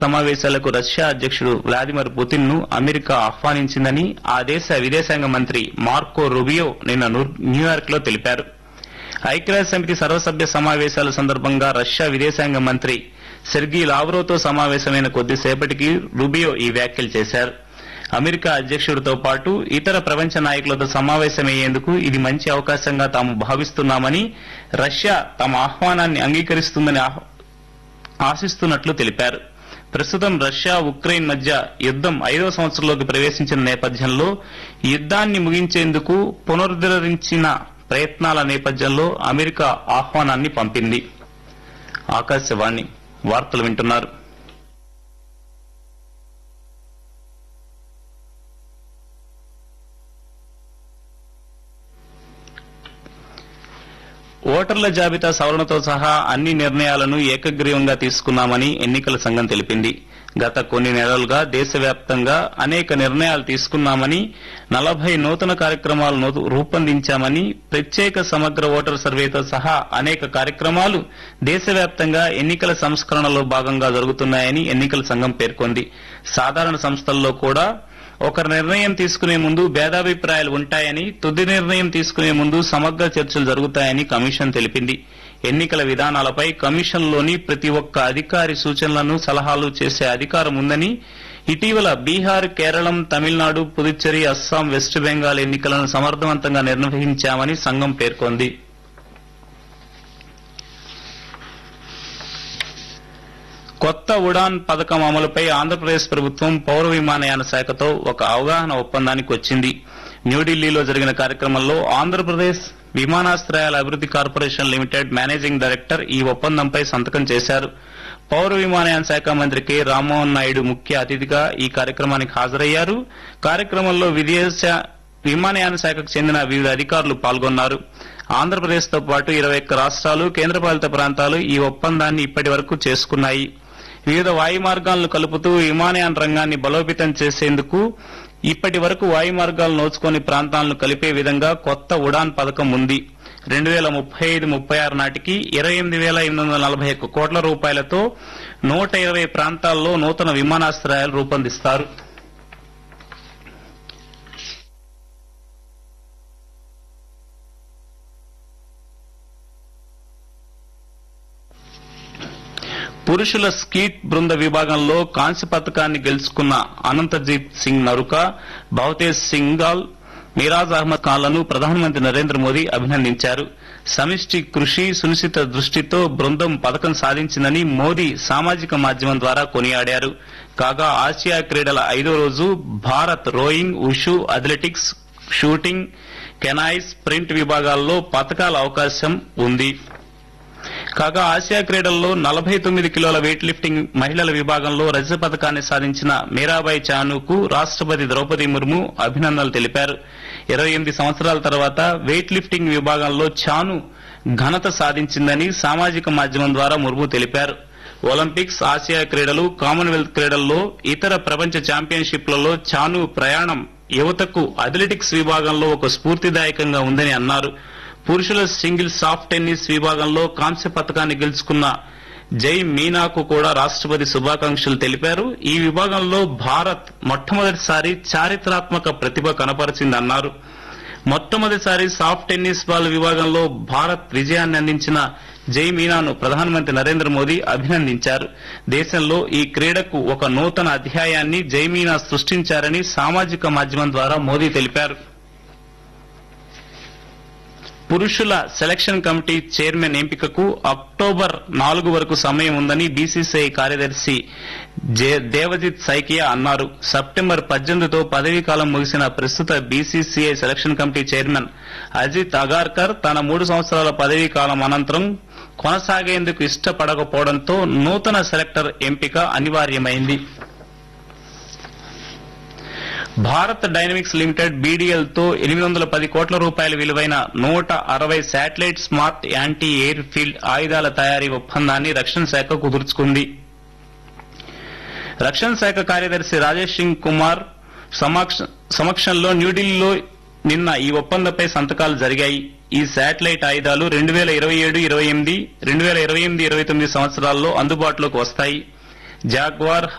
సమావేశాలకు రష్యా అధ్యక్షుడు Vladimir Putin ను అమెరికా ఆహ్వానించిందని ఆ దేశ విదేశాంగ మంత్రి మార్కో రుబియో నిన్న ను- న్యూయార్క్ లో తెలిపారు ఐక్యరాజ్య సమితి సర్వసభ్య సమావేశాల సందర్భంగా రష్యా విదేశాంగ మంత్రి సెర్గీ లావ్రోతో సమావేశమైన కొద్దిసేపటికి రుబియో ఈ వ్యాఖ్యలు చేశారు అమెరికా అధ్యక్షుడితో పాటు ఇతర ప్రపంచ నాయకులతో సమావేశమయ్యేందుకు ఇది మంచి అవకాశంగా తాము భావిస్తున్నామని రష్యా తమ ఆహ్వానాన్ని అంగీకరిస్తుందని ఆహ్- ఆశిస్తున్నట్లు తెలిపారు ప్రస్తుతం రష్యా ఉక్రెయిన్ మధ్య యుద్దం ఐదో సంవత్సరంలోకి ప్రవేశించిన నేపథ్యంలో యుద్దాన్ని ముగించేందుకు పునరుద్ధరించిన ప్రయత్నాల నేపథ్యంలో అమెరికా ఆహ్వానాన్ని పంపింది ఆకాశవాణి వార్తలు వింటున్నారు ఓటర్ల జాబితా సవరణతో సహా అన్ని నిర్ణయాలను ఏకగ్రీవంగా తీసుకున్నామని ఎన్నికల సంఘం తెలిపింది గత కొన్ని నెలలుగా దేశవ్యాప్తంగా అనేక నిర్ణయాలు తీసుకున్నామని నలభై నూతన కార్యక్రమాలను రూపొందించామని ప్రత్యేక సమగ్ర ఓటర్ సర్వేతో సహా అనేక కార్యక్రమాలు దేశవ్యాప్తంగా ఎన్నికల సంస్కరణలో భాగంగా జరుగుతున్నాయని ఎన్నికల సంఘం పేర్కొంది సాధారణ సంస్థల్లో కూడా ఒక నిర్ణయం తీసుకునే ముందు భేదాభిప్రాయాలు ఉంటాయని తుది నిర్ణయం తీసుకునే ముందు సమగ్ర చర్చలు జరుగుతాయని కమిషన్ తెలిపింది ఎన్నికల విధానాలపై కమిషన్లోని ప్రతి ఒక్క అధికారి సూచనలను సలహాలు చేసే అధికారం ఉందని ఇటీవల బీహార్ కేరళం తమిళనాడు పుదుచ్చేరి అస్సాం వెస్ట్ బెంగాల్ ఎన్నికలను సమర్థవంతంగా నిర్వహించామని సంఘం పేర్కొంది కొత్త ఉడాన్ పథకం అమలుపై ఆంధ్రప్రదేశ్ ప్రభుత్వం పౌర విమానయాన శాఖతో ఒక అవగాహన ఒప్పందానికి వచ్చింది న్యూఢిల్లీలో జరిగిన కార్యక్రమంలో ఆంధ్రప్రదేశ్ విమానాశ్రయాల అభివృద్ది కార్పొరేషన్ లిమిటెడ్ మేనేజింగ్ డైరెక్టర్ ఈ ఒప్పందంపై సంతకం చేశారు పౌర విమానయాన శాఖ మంత్రి కె రామ్మోహన్ నాయుడు ముఖ్య అతిథిగా ఈ కార్యక్రమానికి హాజరయ్యారు కార్యక్రమంలో విదేశ విమానయాన శాఖకు చెందిన వివిధ అధికారులు పాల్గొన్నారు ఆంధ్రప్రదేశ్ తో పాటు ఇరవై ఒక్క రాష్ట్రాలు కేంద్రపాలిత ప్రాంతాలు ఈ ఒప్పందాన్ని ఇప్పటి వరకు చేసుకున్నాయి వివిధ వాయు మార్గాలను కలుపుతూ విమానయాన రంగాన్ని బలోపేతం చేసేందుకు ఇప్పటి వరకు వాయు మార్గాలు నోచుకోని ప్రాంతాలను కలిపే విధంగా కొత్త ఉడాన్ పథకం ఉంది రెండు వేల ముప్పై ఐదు ముప్పై ఆరు నాటికి ఇరవై ఎనిమిది వేల ఎనిమిది వందల నలభై ఒక్క కోట్ల రూపాయలతో నూట ఇరవై ప్రాంతాల్లో నూతన విమానాశ్రయాలు రూపొందిస్తారు పురుషుల స్కీట్ బృంద విభాగంలో కాంస్య పథకాన్ని గెలుచుకున్న అనంతజీత్ సింగ్ నరుక భవతేజ్ సింగాల్ మిరాజ్ అహ్మద్ ఖాన్లను ప్రధానమంత్రి నరేంద్ర మోదీ అభినందించారు సమిష్టి కృషి సునిశ్చిత దృష్టితో బృందం పథకం సాధించిందని మోదీ సామాజిక మాధ్యమం ద్వారా కొనియాడారు కాగా ఆసియా క్రీడల ఐదో రోజు Bharat rowing wushu athletics shooting canoe sprint విభాగాల్లో పథకాల అవకాశం ఉంది కాగా ఆసియా క్రీడల్లో నలభై తొమ్మిది కిలోల వెయిట్ లిఫ్టింగ్ మహిళల విభాగంలో రజత పథకాన్ని సాధించిన మీరాబాయి చానుకు రాష్ట్రపతి ద్రౌపది ముర్ము అభినందనలు తెలిపారు ఇరవై ఎనిమిది సంవత్సరాల తర్వాత వెయిట్ లిఫ్టింగ్ విభాగంలో చాను ఘనత సాధించిందని సామాజిక మాధ్యమం ద్వారా ముర్ము తెలిపారు ఒలింపిక్స్ ఆసియా క్రీడలు కామన్వెల్త్ క్రీడల్లో ఇతర ప్రపంచ ఛాంపియన్షిప్లలో చాను ప్రయాణం యువతకు అథ్లెటిక్స్ విభాగంలో ఒక స్ఫూర్తిదాయకంగా ఉందని అన్నారు పురుషుల సింగిల్ సాఫ్ట్ టెన్నిస్ విభాగంలో కాంస్య పథకాన్ని గెలుచుకున్న జై మీనాకు కూడా రాష్ట్రపతి శుభాకాంక్షలు తెలిపారు ఈ విభాగంలో భారత్ మొట్టమొదటిసారి చారిత్రాత్మక ప్రతిభ కనపరిచిందన్నారు మొట్టమొదటిసారి సాఫ్ట్ టెన్నిస్ బాల్ విభాగంలో భారత్ విజయాన్ని అందించిన జై మీనాను ప్రధానమంత్రి నరేంద్ర మోదీ అభినందించారు దేశంలో ఈ క్రీడకు ఒక నూతన అధ్యాయాన్ని జై మీనా సృష్టించారని సామాజిక మాధ్యమం ద్వారా మోదీ తెలిపారు పురుషుల సెలక్షన్ కమిటీ చైర్మన్ ఎంపికకు అక్టోబర్ నాలుగు వరకు సమయం ఉందని బీసీసీఐ కార్యదర్శి జే- దేవజిత్ సైకియా అన్నారు సెప్టెంబర్ పద్దెనిమిదితో పదవీ కాలం ముగిసిన ప్రస్తుత BCCI selection committee chairman Ajit Agarkar తన మూడు సంవత్సరాల పదవీ కాలం అనంతరం కొనసాగేందుకు ఇష్టపడకపోవడంతో నూతన సెలెక్టర్ ఎంపిక అనివార్యమైంది భారత్ డైనమిక్స్ లిమిటెడ్ బీడీఎల్ తో ఎనిమిది వందల పది కోట్ల రూపాయల విలువైన నూట అరవై satellite smart anti air field ఆయుధాల తయారీ ఒప్పందాన్ని రక్షణ శాఖ కుదుర్చుకుంది రక్షణ శాఖ కార్యదర్శి రాజేష్ సింగ్ కుమార్ సమక్ష- సమక్షంలో న్యూఢిల్లీలో నిన్న ఈ ఒప్పందంపై సంతకాలు జరిగాయి ఈ శాటిలైట్ ఆయుధాలు రెండు వేల ఇరవై ఏడు ఇరవై ఎనిమిది రెండు వేల ఇరవై ఎనిమిది ఇరవై తొమ్మిది సంవత్సరాల్లో అందుబాటులోకి వస్తాయి జాగ్వార్